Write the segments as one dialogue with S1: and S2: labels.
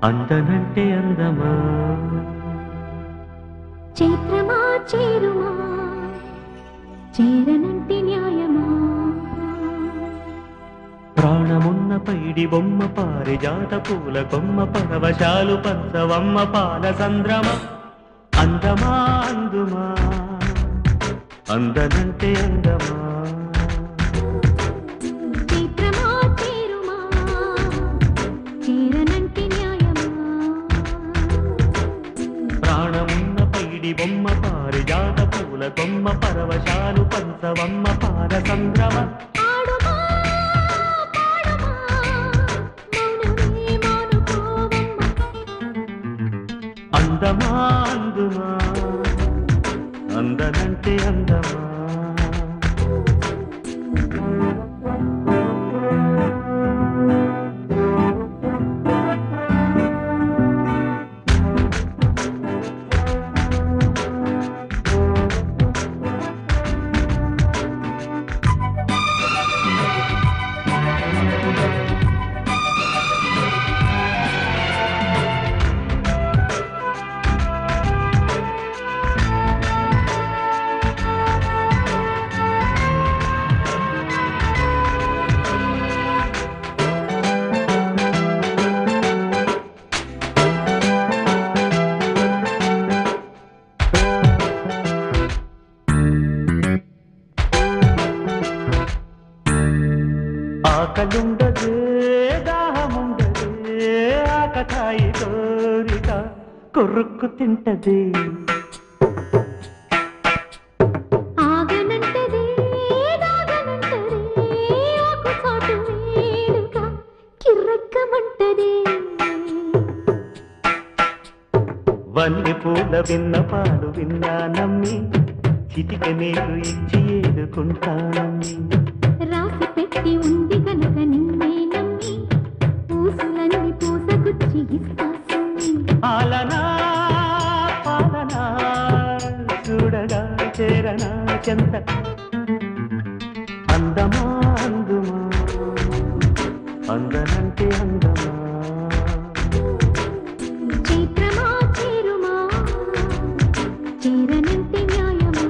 S1: అందనంటే అందమా
S2: చైత్రమా చేరుమా చేరనంటి న్యాయమా
S1: ప్రాణమున్న పైడి బొమ్మ పారిజాత పూల కొమ్మ పరవశాలు పంచవమ్మ పాల సంద్రమ అందమా అందుమా అందనంటే అందమా
S2: చైత్రమా చేరుమా చేరనంటి న్యాయమా
S1: ప్రాణమున్న పైడి బొమ్మ పారిజాత పూల కొమ్మ పరవశాలు పంచవమ్మ పాల సంద్రమ
S2: ఆడుమా పాడుమా మౌనమే మానుకోవమ్మ
S1: అందమా అందుమా అందనంటే అందమా ఆకలుండదే దాహముండదే ఆకతాయి కోరిక కొరుక్కు తింటది
S2: ఆగనంటదే దాగనంటదే ఆకుచాటు వేడుక కిర్రెక్కమంటదే
S1: వన్నె పూల విన్న పాలు విన్నా నమ్మి చిటిక నీరు ఇచ్చి ఏడుకుంటానమ్మి
S2: రాసి పెట్టి ఉంది గనక నిన్నే నమ్మి పూసులన్నీ పూసగుచ్చి ఇస్తా సుమ్మి.
S1: పాలనా పాలనా చూడగా చేరనా చెంత అందమా అందుమా అందనంటే అందమా
S2: చైత్రమా చేరుమా చేరనంటే న్యాయమా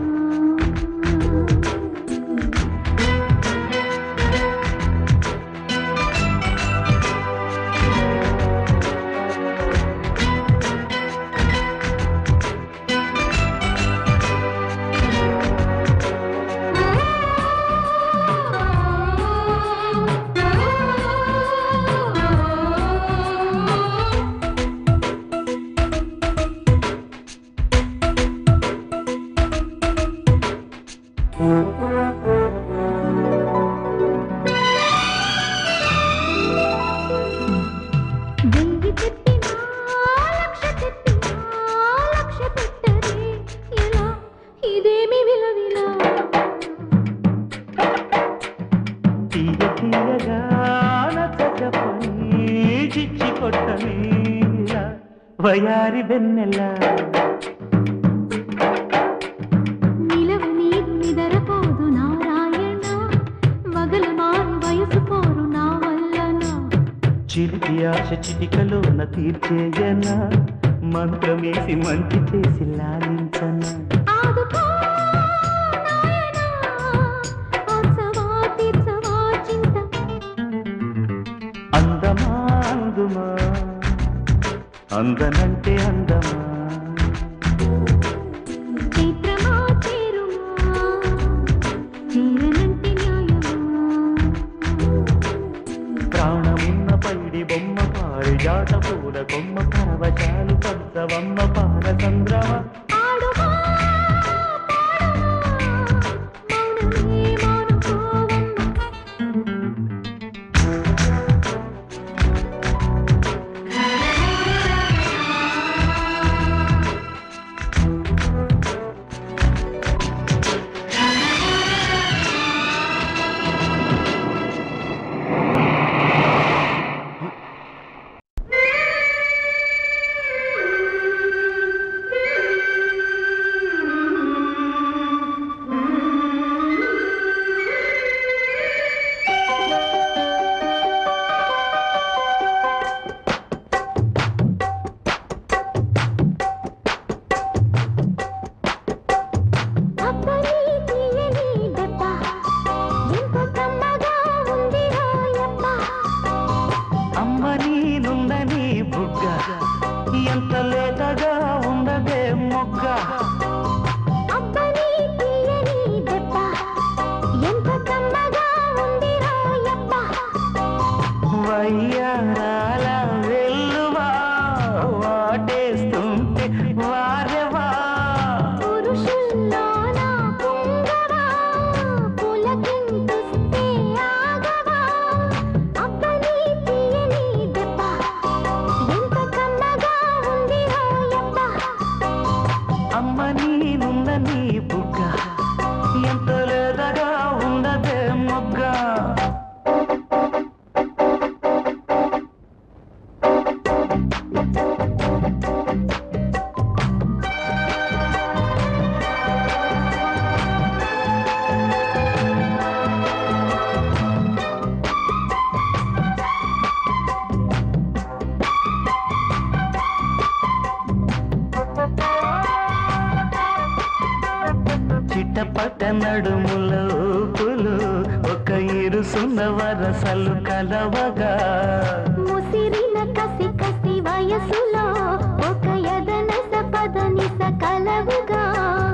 S2: వెయ్యి పెట్టినా లక్ష పెట్టినా లక్ష పెట్టదే ఎలా ఇదేమి విలవిలా
S1: తీయ తీయగా నచ్చ చెప్పని చిచ్చి కొట్టని వయారి వెన్నెల
S2: నిలవ నీరు నిదరపోదు నారాయణ వగల మారి వయసు పోరు నా వల్లనా
S1: చిలిపి ఆశ చిటికలోన తీర్చేయనా మంత్రమేసి మంచి చేసి లాలించనా
S2: ఆదుకో నాయనా ఆసవా తీర్చవా చింత
S1: అందమా అందుమా అందనంటే అందమా
S2: చైత్రమా చేరుమా చేరనంటే న్యాయమా
S1: ప్రాణమున్న పైడి బొమ్మ పారిజాత పూల కొమ్మ పరవశాలు పంచవమ్మ పాల సంద్రమ
S2: ఆడుమా పాడుమా మౌనమే మానుకోవమ్మ
S1: నడుముల ఊపులు ఒక ఇరుసున్న వరసలు కలవగా
S2: ముసిరిన కసి కసి వయసులో ఒక యదనస పదనిస కలవుగా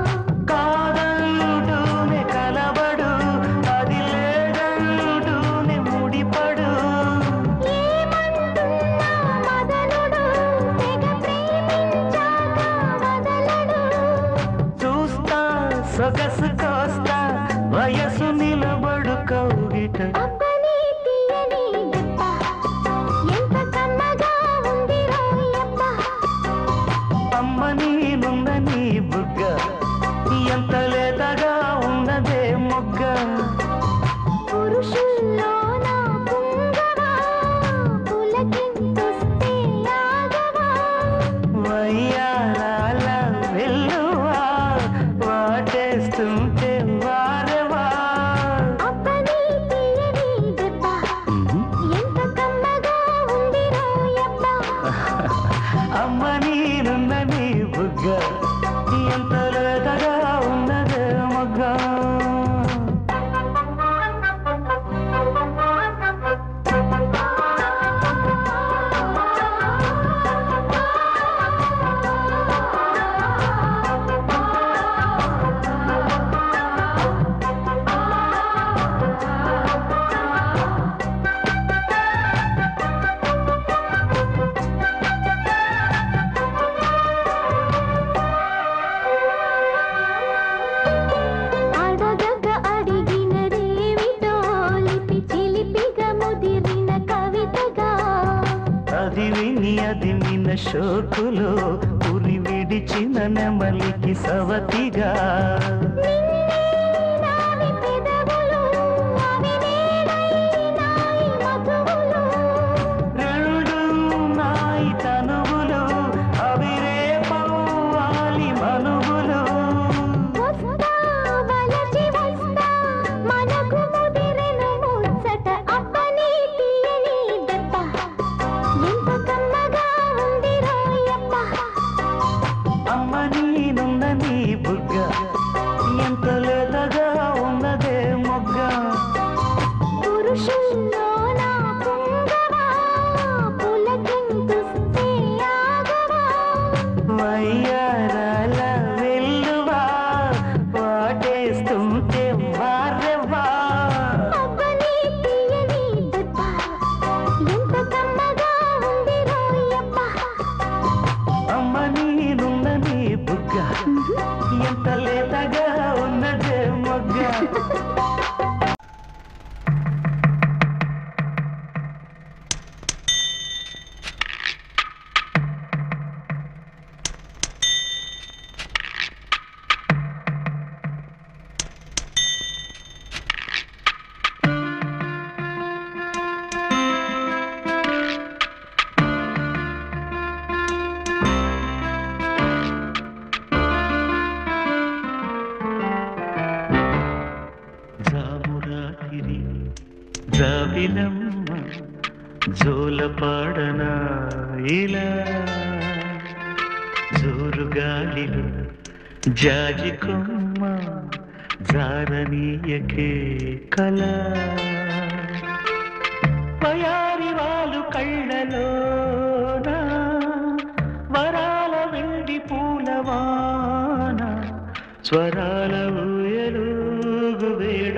S1: కాదంటూనే కలబడు అది లేదంటూనే ముడిపడు
S2: ఏమంటున్నా మదనుడు తెగ ప్రేమించాక వదలడు
S1: చూస్తా సొగసు కోస్తా వయసు నిలబడు కౌగిట
S2: అబ్బని తీయని దెబ్బ ఎంత కమ్మగా ఉంది రోయప్ప
S1: అమ్మ నీనున్న నీ బుగ్గ ఎంత లేతగా ఉన్నదే మొగ్గ
S2: పురుషుల్లో నా పుంగవా పులకింతొస్తే ఆగవా
S1: వయ్యారాల వెల్లువా వాటేస్తుంటే వారవా
S2: అబ్బని తీయని దెబ్బ ఎంత కమ్మగా ఉంది రోయప్ప
S1: అమ్మ నీనున్న నీ బుగ్గ ఎంత లేతగా ఉన్నదే మొగ్గ
S2: అడగగ అడిగినదేమిటో లిపి చిలిపిగా ముదిరిన కవితగా
S1: అది విని అది మిన షోకులో ఉరి విడిచిన నెమలికి సవతిగా
S2: నావి పెదవులు అవి నేలైనాయి మధువులు
S1: రెండు నాయి తనువులు అవి రేపవ్వాలి మనువులు
S2: వస్తా వలచి వస్తా మనకు ముదిరెను ముచ్చట అప్పని తీయని దెబ్బ ఎంత కమ్మగా ఉంది రోయప్ప
S1: అమ్మ నీనున్న నీ బుగ్గ ఎంత లేతగా ఉన్నదే మొగ్గ
S2: పురుషుల్లో నా పుంగవా పులకింతుస్తే ఆగవా
S1: వయ్యారాల వెల్లువా వాటేస్తుంటే వారెవా
S2: అబ్బని తీయని దెబ్బ ఎంత కమ్మగా ఉంది రోయప్ప
S1: అమ్మ నీనున్న నీ బుగ్గ ఎంత లేతగా ఉన్నదే మొగ్గ జామురాతిరి జాబిలమ్మ జోలపాడన ఇలా జోరు గాలిలో జాజి కొమ్మ జారనీయకే కల వయారి వాళ్ళు కళ్ళలోన వరాల వెండి పూలవాన స్వరాల ఊయలుగు వేడ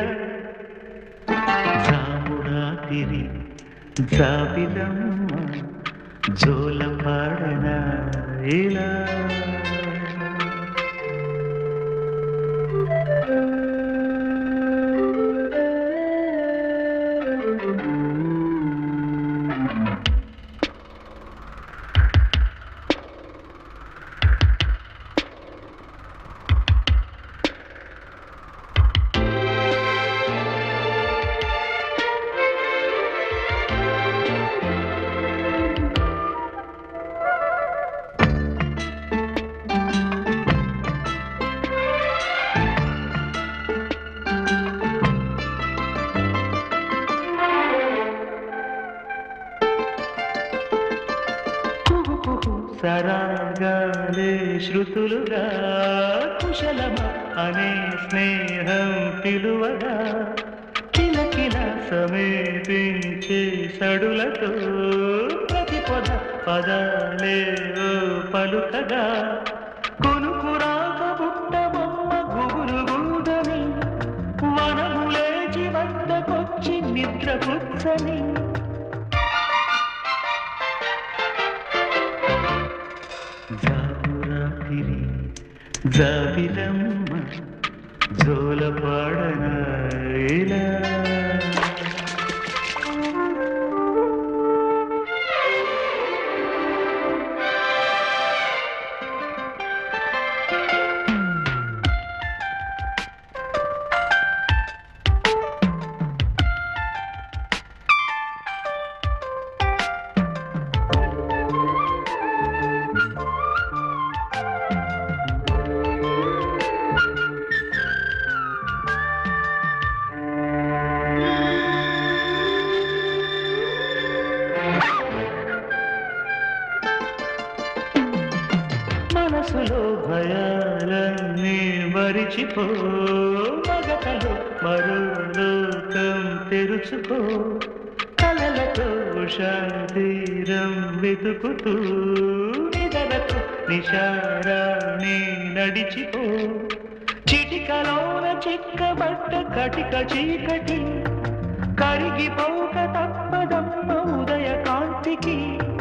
S1: జామురాతిరి జాబిలమ్మ జోల పాడన ఇలా సరాగాలే శృతులుగా కుశలమ అనే స్నేహం పిలువగా కిలకిల సమేపించే సడులతో ప్రతి పొద పదాలే ఓ పలుకగా కొనుకురాక బుట్టబొమ్మ గుబురు గుందని వనములేచి వద్దకొచ్చి నిద్ర కూర్చని జామురాతిరి జాబిలమ్మ జోలపాడన ఇలా మనసులో భయాలన్నీ మరిచిపో మగతలో మరో లోకం తెరుచుకో కలలతో శాంతిరం వెతుకుతూ నిదలతో నిశారాణి నడిచిపో చిటికలోన చిక్కబట్ట కటిక చీకటి కరిగిపోక తప్పదమ్మ ఉదయ కాంతికి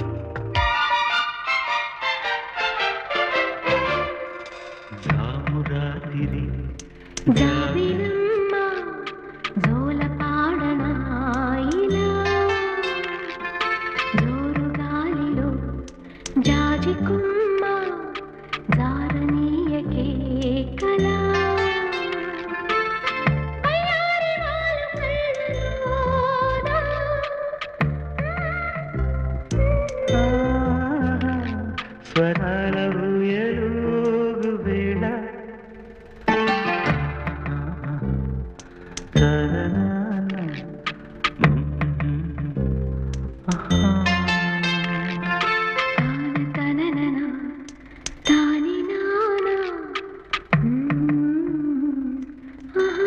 S1: జామురాతిరి
S2: జాబిలమ్మ జోలపాడన ఇలా జోరు గాలిలో జాజి కుమ్మ జారనీయకే కళా అయ్యారి వాలు కళ్ళలోనా
S1: స్వరాల ఊయలుగు వేళ తననాన.
S2: తాన తననన తాని నానా ఆహా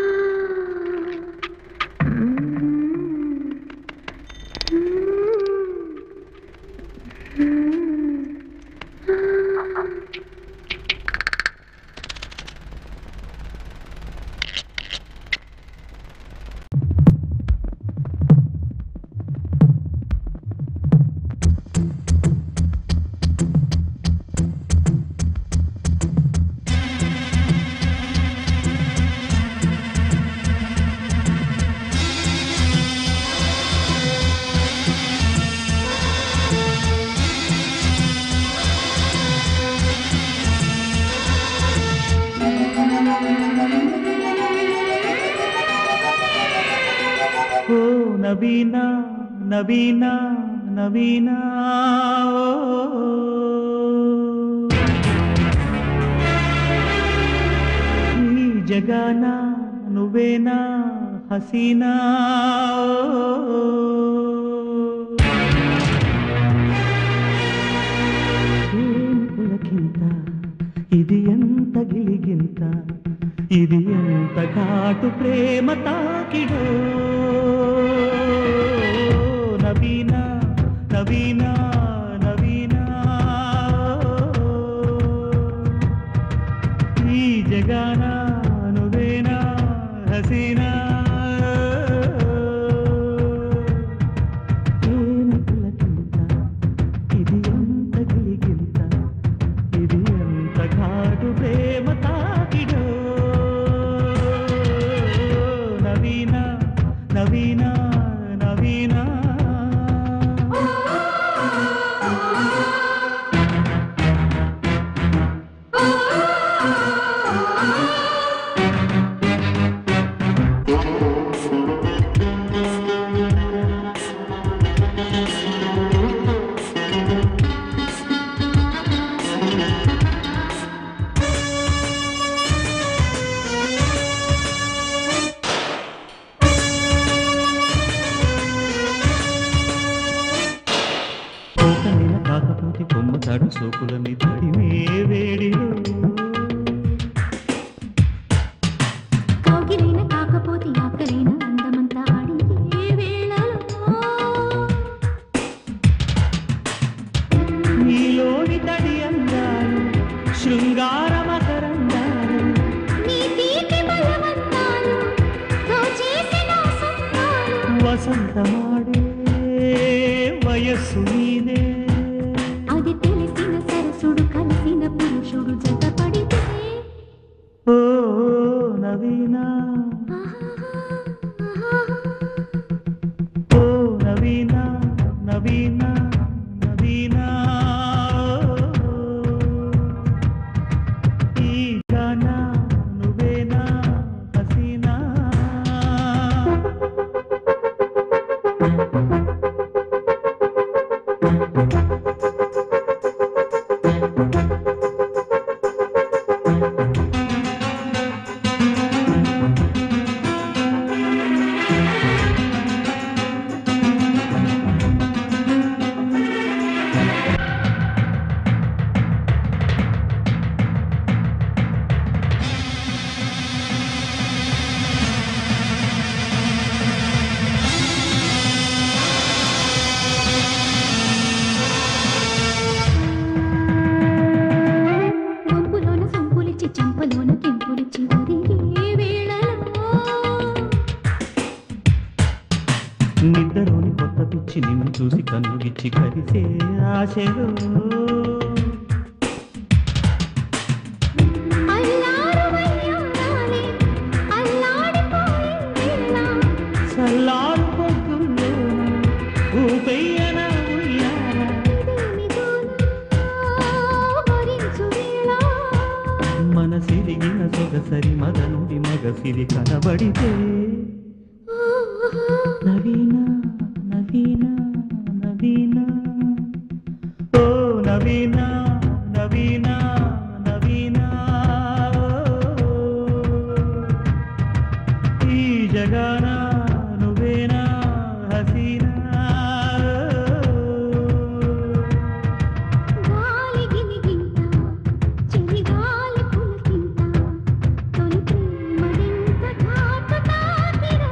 S1: ఓ నవీనా నవీనా నవీనా ఓ. ఈ జగాన నువ్వేనా హసీనా ఓ. ఏం పులకింత ఇది ఎంత గిలిగింత ఇది ఎంత ఘాటు ప్రేమ తాకిడో నవీనా నవీనా నవీనా ఈ జగాన నువ్వేనా హసీనా ఏం పులకింత ఇది ఎంత గిలిగింత ఇది ఎంత ఘాటు ప్రేమ తాకిడో నవీనా నవీనా నవీనా కాకపోతే కొమ్మ తాడు సోకులని తడిమే వేడిలో
S2: కౌగిలైన కాకపోతే ఆకలైన అందమంతా ఆడిందే వేళలో
S1: నీలోని తడి అందాలు శృంగార మకరందాలు
S2: నీ తీపి బలవంతాలు దోచేసిన సొంతాలు
S1: వసంతమాడే వయస్సు నీదే
S2: అది తెలిసిన సరసుడు కలిసిన పురుషుడు జతపడితే
S1: ఓ నవీనా ఓ నవీనా నవీనా నవీనా ఈ గానా నువ్వేనా హసీనా
S2: వంపులోన సొంపులిచ్చి చెంపలోన కెంపులిచ్చి ఒదిగే వేళలో
S1: నిద్రలోని కొత్త పిచ్చి నిన్ను చూసి కన్ను గిచ్చి కలిసే ఆశలో
S2: అల్లారు వయ్యారాలే అల్లాడిపోయే వేళ
S1: చల్లారు పొద్దుల్లో ఊపెయ్యన ఉయ్యాల
S2: భరించు వేళ
S1: మనసిరిగిన సొగసరి మదనుడి మగసిరి కనబడితే నవీన నవీన నవీన ఓ నవీన నవీన నవీన ఈ జగాన నువ్వేనా హసీనా
S2: గాలి గిలిగింత చెలి గాలి పులకింత తొలి ప్రేమదెంత ఘాటు తాకిరా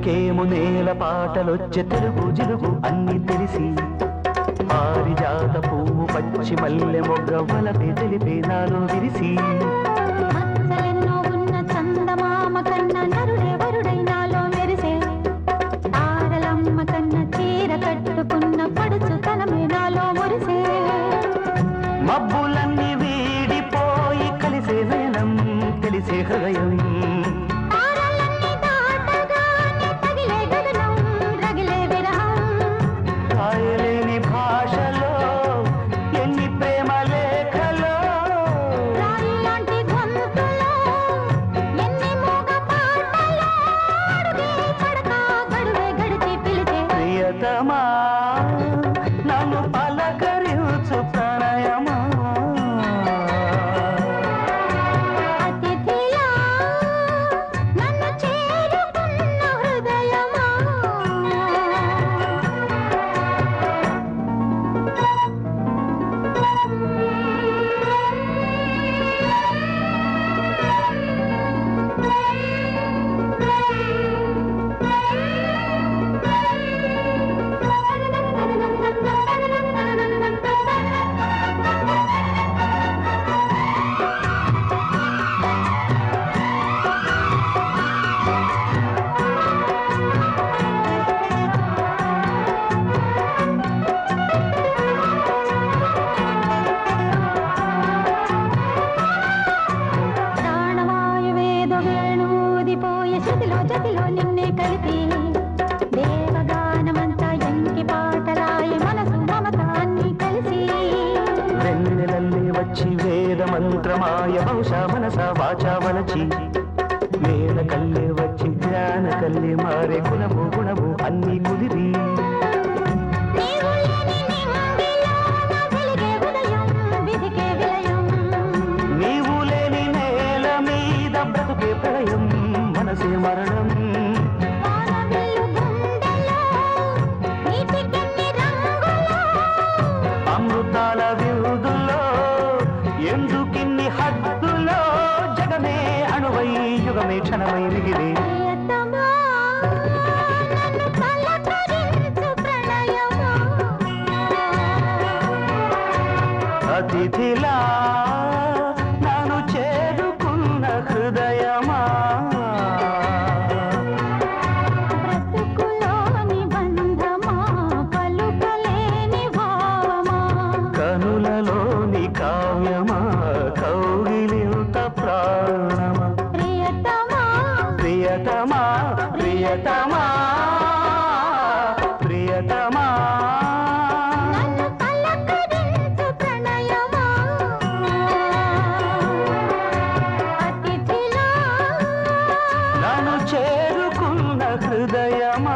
S1: గుండెకేమో నేల పాటలొచ్చే తెలుగు జిలుగు అన్ని తెలిసి పారిజాత పువ్వు పచ్చి మల్లె మొగ్గ వలపే తెలిపే నాలో విరిసి
S2: మచ్చలెన్నో ఉన్న చందమామ కన్న నరుడే వరుడై నాలో మెరిసే తారలమ్మ కన్న చీర కట్టుకున్న పడుచు తనమే నాలో మురిసే
S1: మబ్బులన్నీ వీడిపోయి కలిసే నయనం తెలిసే హృదయం
S2: తారలన్నీ దాటగానే తగిలే గగనం రగిలే విరహం
S1: రాయలేని భాషలో ఎన్ని ప్రేమ లేఖలో
S2: రాయిలాంటి గొంతులో ఎన్ని మూగ పాటలో అడుగే పడక గడువే గడిచి పిలిచే
S1: ప్రియతమా నన్ను పలకరించు ప్రణయమా
S2: అతిథిలా నన్ను చేరుకున్న హృదయమా ప్రాణవాయువేదో వేణూదిపోయే శృతిలో జతిలో నిన్నే కలిపి దేవగానమంతా ఎంకి పాటలాయి మనసు మమతాన్ని కలిసి
S1: వెన్నెలల్లి వచ్చి వేద మంత్రమాయ బహుశా మనస వాచా వలచి వేద కల్లే వచ్చి జ్ఞాన కల్లే మారే గుణము గుణము అన్ని కుదిరి
S2: నీవు లేని నింగిలోన వెలిగే ఉదయం విధికే విలయం
S1: నీవు లేని నేల మీద బ్రతుకే ప్రళయం మనసే మరణం
S2: వానవిల్లు గుండెలో నీటికెన్ని రంగులో
S1: అమృతాల విరుదులో ఎందుకిన్ని హద్దులో జగమే అణువై యుగమే క్షణమై మిగిలి
S2: ప్రియతమా నన్ను పలకరించు ప్రణయమా
S1: అతిథిలా నాను చేరుకున్న హృదయమా
S2: బ్రతుకులోని బంధమా పలుకలేని భావమా
S1: కనులలోని కావ్యమా కౌగిలింత ప్రాణమా
S2: ప్రియతమా
S1: ప్రియతమా ప్రియతమా ప్రియతమా
S2: నన్ను పలకరించు ప్రణయమా అతిథిలా
S1: నన్ను చేరుకున్న హృదయమా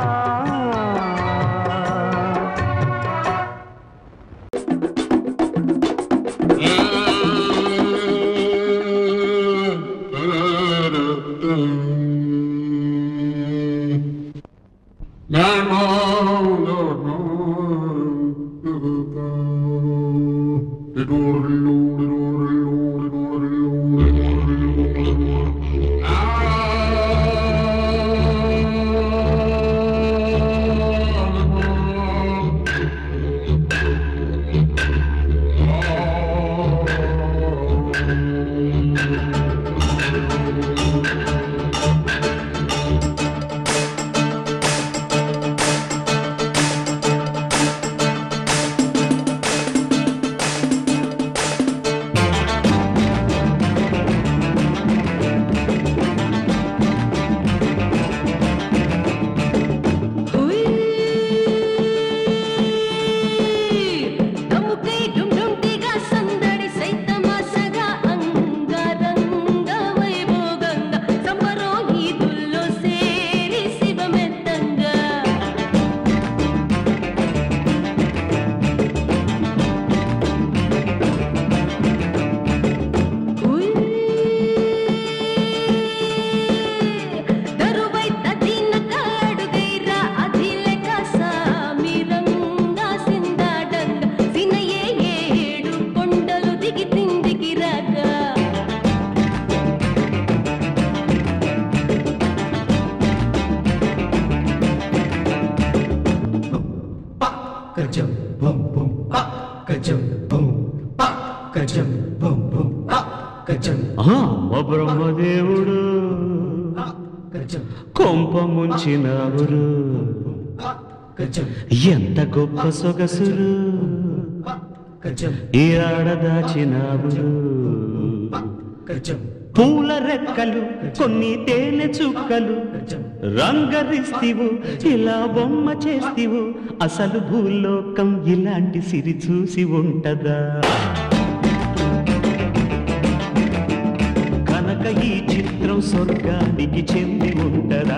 S3: Ka-chum, boom, boom, pa. Ka-chum, boom, pa. Ka-chum, boom, boom, pa. Ka-chum,
S1: అమ్మ బ్రహ్మదేవుడు
S3: pa. Ka-chum,
S1: కొంప ముంచినావురు
S3: pa. Ka-chum,
S1: ఎంత గొప్ప సొగసురు
S3: pa. Ka-chum,
S1: ఈ ఆడదాచినావురు
S3: ka-chum,
S1: పూల రెక్కలు కొన్ని తేనె చుక్కలు
S3: ka-chum.
S1: రంగరిస్తివు ఇలా బొమ్మ చేస్తివు అసలు భూలోకం ఇలాంటి సిరి చూసి ఉంటదా కనుక ఈ చిత్రం స్వర్గానికి చెంది ఉంటదా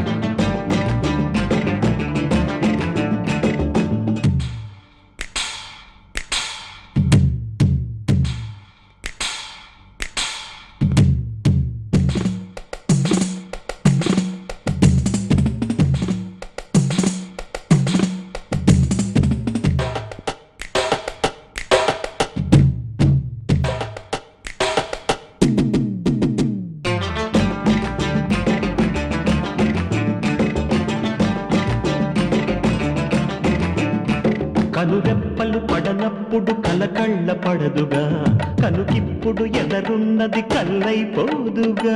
S1: కనురెప్పలు పడనప్పుడు కలకళ్ళ పడదుగా కనుకిప్పుడు ఎదరున్నది కల్లైపోదుగా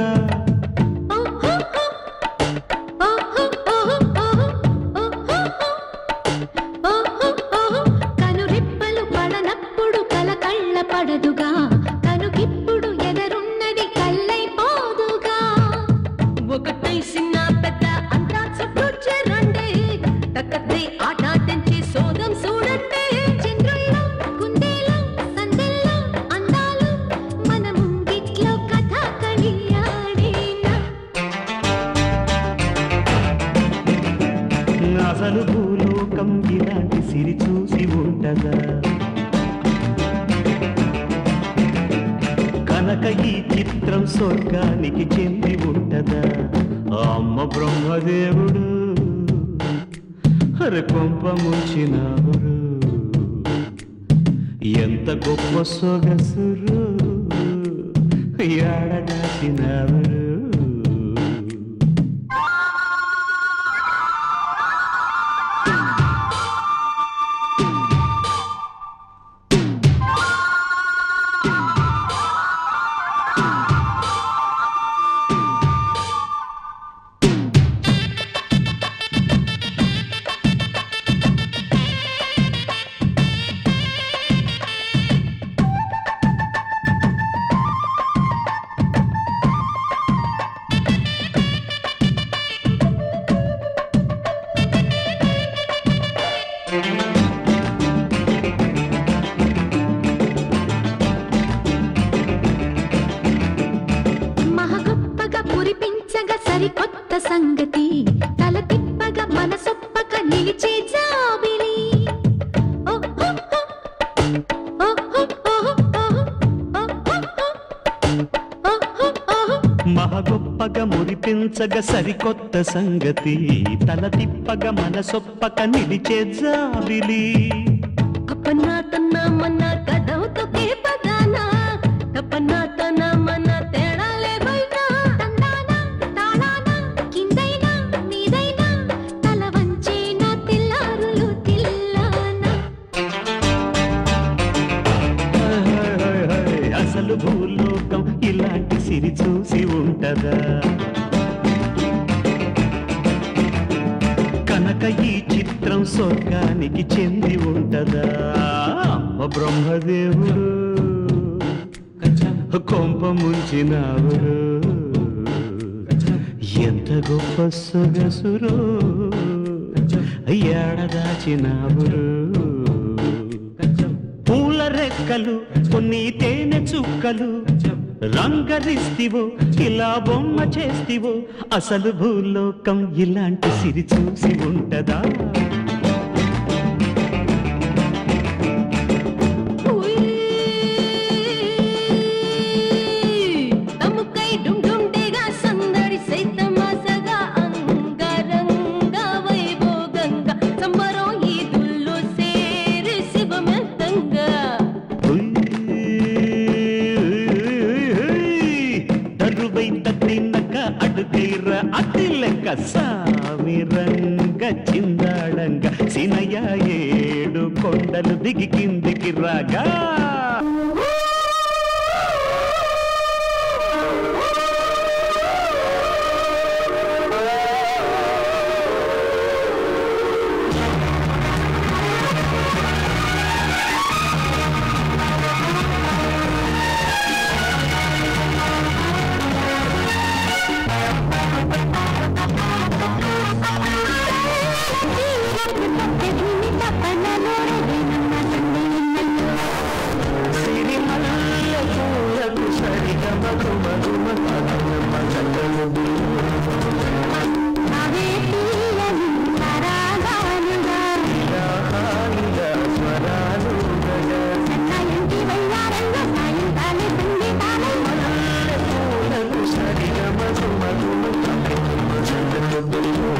S2: కనురెప్పలు పడనప్పుడు కలకళ్ళ పడదుగా కనుకిప్పుడు ఎదరున్నది కల్లైపోదుగా
S4: ఒకటై చిన్న పెద్ద అంతా చుట్టూ చేరండి తక్కతే ఆట తెంచి సోదం చూడండి
S2: చంద్రుల్లో కుందేలో సందెల్లో అందాలు మన ముంగిట్లో కథ కళియాడేనా
S1: అసలు భూలోకం ఇలాంటి సిరి చూసి ఉంటదా కనుక ఈ చిత్రం స్వర్గానికి చెంది ఉంటదా ఆ అమ్మ బ్రహ్మదేవుడు అరే కొంప ముంచినావురు ఎంత గొప్ప సొగసురు ఏడదాచినావురు
S2: మహగొప్పగా పురిపించగా సరికొత్త సంగతి తల తిప్పగా మనసొప్పక నిలిచే జాబిలి ఓ, ఓ, ఓ. ఓ, ఓ, ఓ, ఓ. ఓ, ఓ, ఓ. ఓ, ఓ, ఓ.
S1: మహ గొప్పగా మురిపించగ సరికొత్త సంగతి తల తిప్పగ మనసొప్పక నిలిచే జాబిలి
S4: అప్పన్నా తన్నా మన కథవుతో పదానా తప్పన్నా తన మన తేడాలే బయట
S2: తందానా, తాళానా, కిందైనా, మీదైనా, తల వంచేనా, తెల్లారులు తిల్లానా.
S1: హై, హై, హై, హై, అసలు భూలోకం ఇలాంటి సిరి చూసి ఉంటదా కనుక ఈ చిత్రం స్వర్గానికి చెంది ఉంటదా అమ్మ బ్రహ్మదేవుడు కొంప ముంచినావురు ఎంత గొప్ప సొగసురు ఏడదాచినావురు పూల రెక్కలు కొన్ని తేనె చుక్కలు రంగరిస్తివో ఇలా బొమ్మ చేస్తివో అసలు భూలోకం ఇలాంటి సిరి చూసి ఉంటదా
S4: తముకై డుమ్ డుమ్ డేగా సందడి సైతమాసగా అంగరంగ వైభోగంగా సంబరం ఈదుల్లో సేరి శివమెత్తంగా
S1: దరువై తట్టినక అడుగైర అతి లెక్క సామి రంగ చిందాడంగ సినయ ఏడు కొండలు దిగి కిందికి రాగా సిరిమల్లెపూలకు సరిగమ గుమ గుమ పదనమ చక్కలు హాయిగా స్వరాలు గగా పూలకు సరిగమ గుమ గుమ పదనమ చక్కలు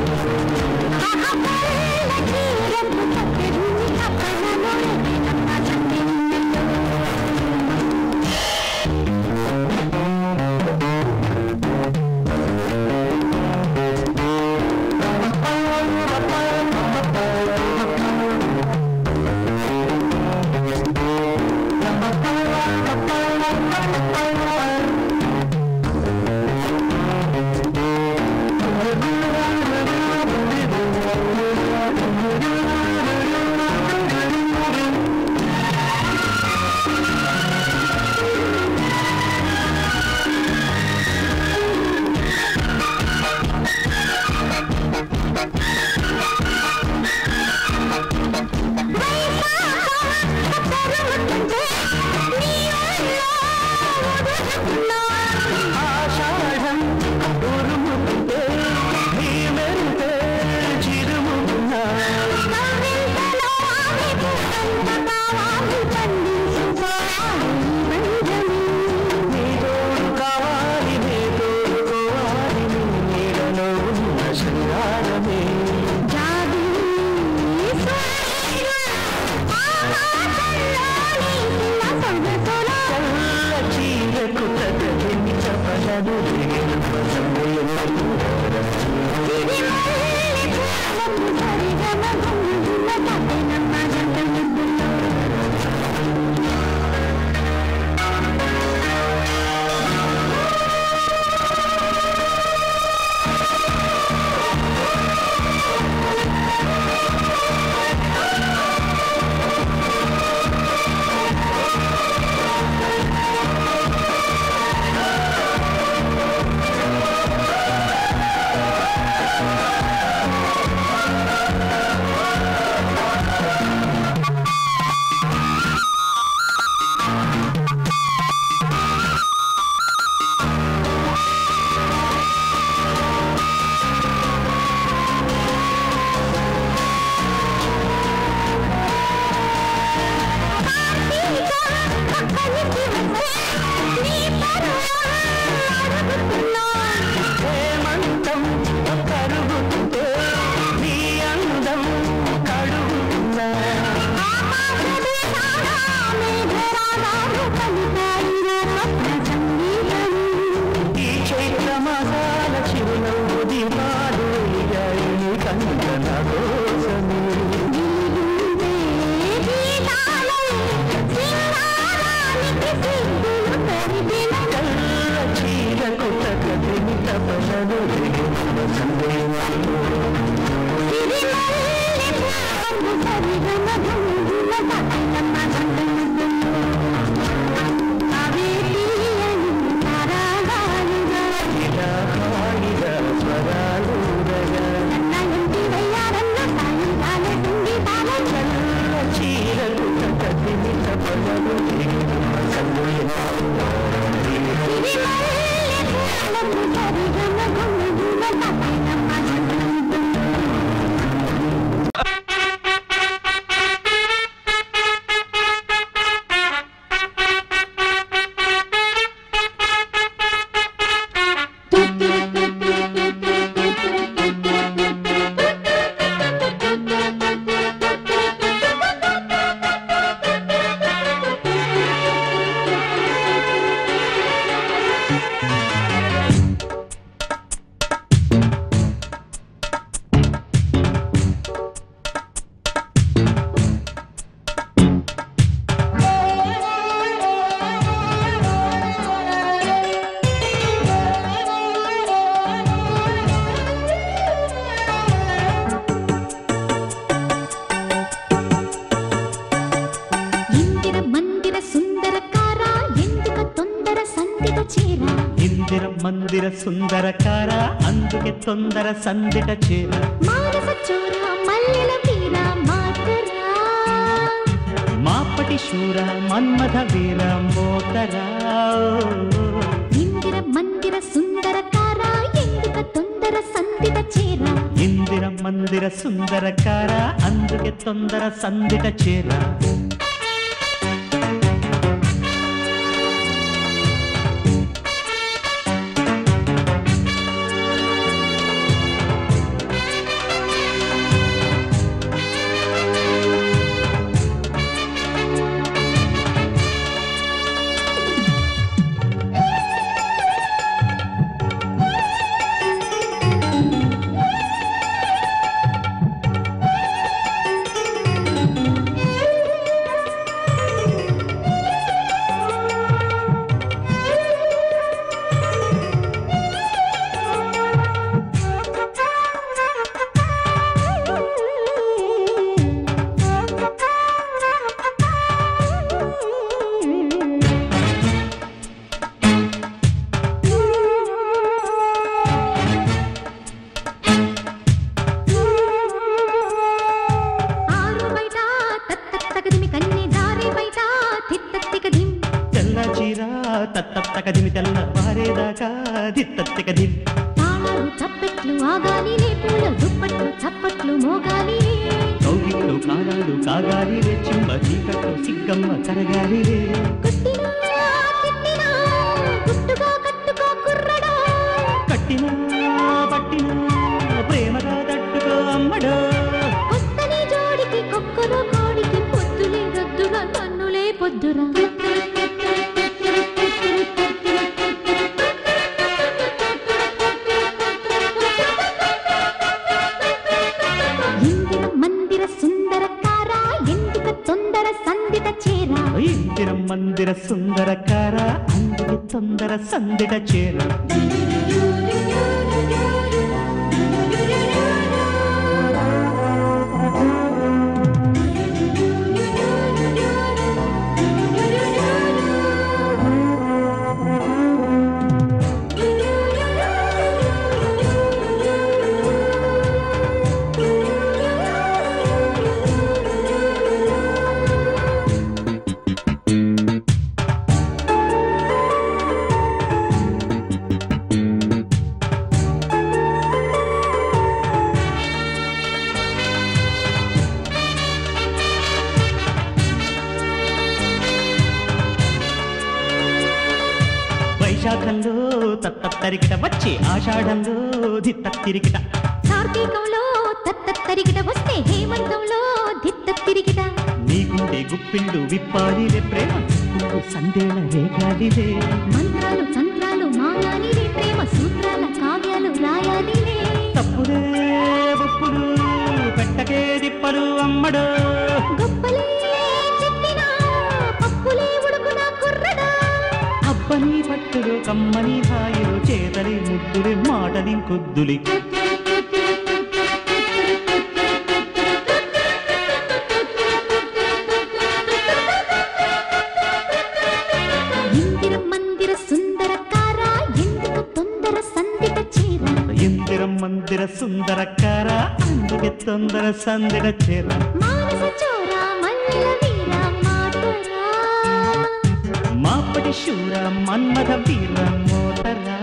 S1: ఆషాఢం ఉరుముతుంటే నీ వెంటే చిరుముకున్నా నీ తోడు కావాలి నీ తోడుకోవాలి నీ నీడలో ఉన్న శృంగారమే చల్ల చీరకు తగని చపలను హేమంతం కరుగుతుంటే నీ అందం కడుగుతున్నా ఈ చైత్ర మాసాల చిరునవ్వు దీపాలు వెలిగాయి నీ కంటల కోసమే కళ్ళ చీరకు తగని తపనలు ఇలా హాయిగా స్వరాలు కళ్ళ చీరకు తగని తపనలు
S2: సరిగమ
S1: మందిర సుందరకార అందుకే తొందర సందిట చేర
S2: మానస చోర మల్లెల వీర మాతరా
S1: మాపటి శూర మన్మథ వీర మోతరా
S2: ఇందిర మందిర సుందరకార ఎందుక తొందర సందిట చేర
S1: ఇందిర మందిర సుందరకార అందుకే తొందర సందిట చేర
S2: ఆరు బయట తత్తత్తకదిమి కన్ని దారి బయట తిత్తత్తికదిం
S1: తెల్ల చీర తత్తత్తకదిమి తెల్ల వారేదాకా దిత్తత్తికది
S2: తాళాలు చప్పెట్లు ఆగాలిలే పూల దుప్పట్లు చప్పట్లు మోగాలిలే
S1: కౌగిట్లు కాలాలు కాగాలి రే చిమ్మ చీకట్లు సిగ్గమ్మ కరగాలి రే
S2: కొట్టినా తిట్టినా గుట్టుగా కట్టుకో కుర్రడా
S1: కట్టినా పట్టినా ప్రేమగా తట్టుకో అమ్మడో
S2: కొత్తని జోడికి కొక్కరో కోడికి పొద్దులే రద్దురా కన్నులే పొద్దురా ఇందిర మందిర సుందరకార ఎందుక తొందర సందిట చేరా
S1: ఇందిర మందిర సుందరకార అందుకే తొందర సందిట చేర వైశాఖంలో తత్తరికిట వచ్చి ఆషాఢంలో దిత్తరికిట
S2: కార్తీకంలో తత్తరిగిట వస్తే హేమంతంలో దిత్త తిరిగిట
S1: నీ గుండె గుప్పిండు విప్పాలిలే ప్రేమ నువ్వు సందేళ రేగాలిలే
S2: మంత్రాలు తంత్రాలు మాయాలిలే ప్రేమ సూత్రాల కావ్యాలు రాయాలిలే
S1: తప్పులే ఉప్పులు పెట్టకే దిప్పలు అమ్మడు
S2: గొప్పలే చెప్పినా పప్పులే ఉడుకున కుర్రడా
S1: అబ్బని పట్టులు కమ్మని హాయిలు చేతలి ముద్దులి మాటలి కొద్దులి
S2: ఇందిర మందిర సుందరకార ఎందుకు తొందర సందిట చేరా
S1: ఇందిరం మందిర సుందరకార అందుకే తొందర సందిడ చేర
S2: మానస చోరా మల్లెల వీర మాటరా
S1: మాపటి శూర మన్మథ వీర మోతరా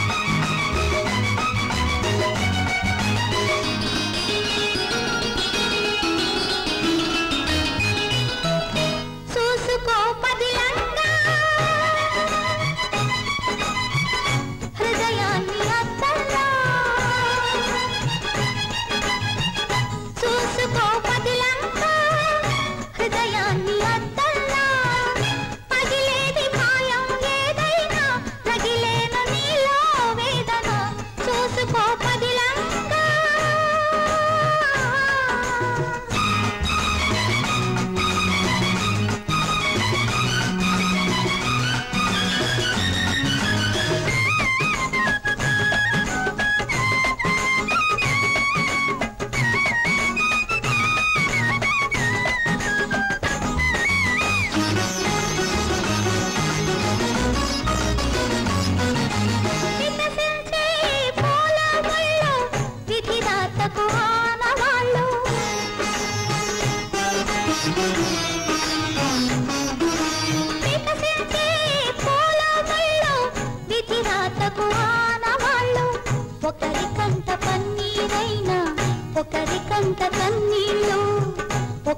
S2: ఆ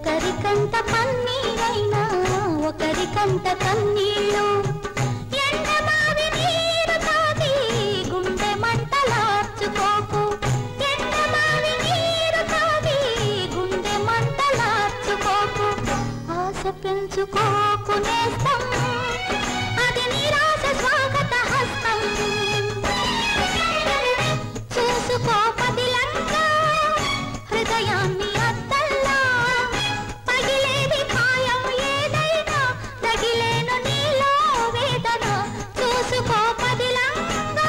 S2: ఒకరికంట పన్నీరైనా ఒకరికంట కన్నీళ్ళు ఎండమావి నీరు తాగి గుండె మంటలార్చుకోకు ఎండమావి నీరు తాగి గుండె మంటలార్చుకోకు ఆశ పెంచుకోకు నేస్తం అది నిరాశ స్వాగత హస్తం చూసుకో పదిలంగా హృదయాన్ని అద్దల్లా పగిలేది ఖాయం ఏదైనా తగిలేను నీలో వేదన చూసుకో పదిలంగా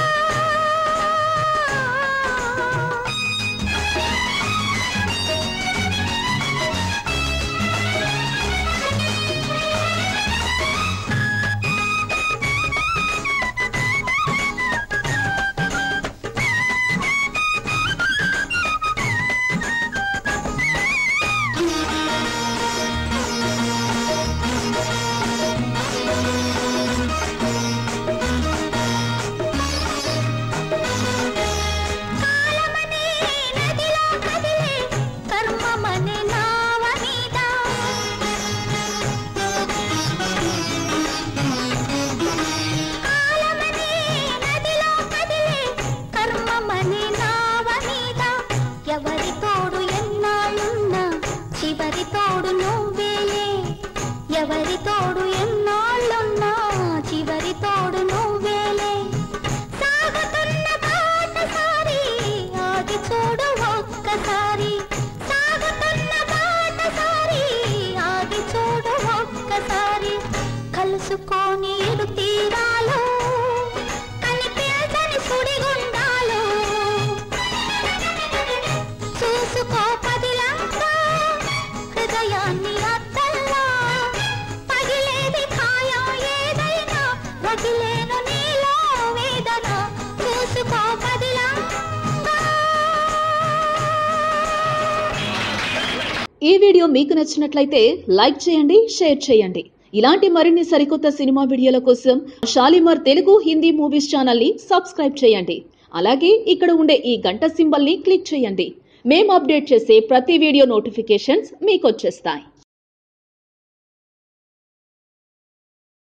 S2: కాలమనే నదిలో కదిలే కర్మమనే నావ మీద కాలమనే నదిలో కదిలే కర్మమనే నావ మీద ఎవరి తోడు ఎన్నాళ్ళున్నా చివరి తోడు నువ్వేలే ఎవరి తోడు ఎన్నాళ్ళున్నా చివరి తోడు నువ్వేలే సాగుతున్న బాటసారి ఆగి చూడు ఒక్కసారి సాగుతున్న బాటసారి ఆగి చూడు ఒక్కసారి కలుసుకొని ఇరు తీరాలు కనిపించని సుడిగుండాలు చూసుకో పదిలంగా హృదయాన్ని అద్దల్లా పగిలేది ఖాయం ఏదైనా వదిలేను నీలో వేదన చూసుకో పదిలంగా
S5: ఈ వీడియో మీకు నచ్చినట్లయితే లైక్ చేయండి షేర్ చేయండి ఇలాంటి మరిన్ని సరికొత్త సినిమా వీడియోల కోసం షాలిమార్ తెలుగు హిందీ మూవీస్ ఛానల్ ని సబ్స్క్రైబ్ చేయండి అలాగే ఇక్కడ ఉండే ఈ గంట సింబల్ ని క్లిక్ చేయండి మేము అప్డేట్ చేసే ప్రతి వీడియో నోటిఫికేషన్స్ మీకు వచ్చేస్తాయి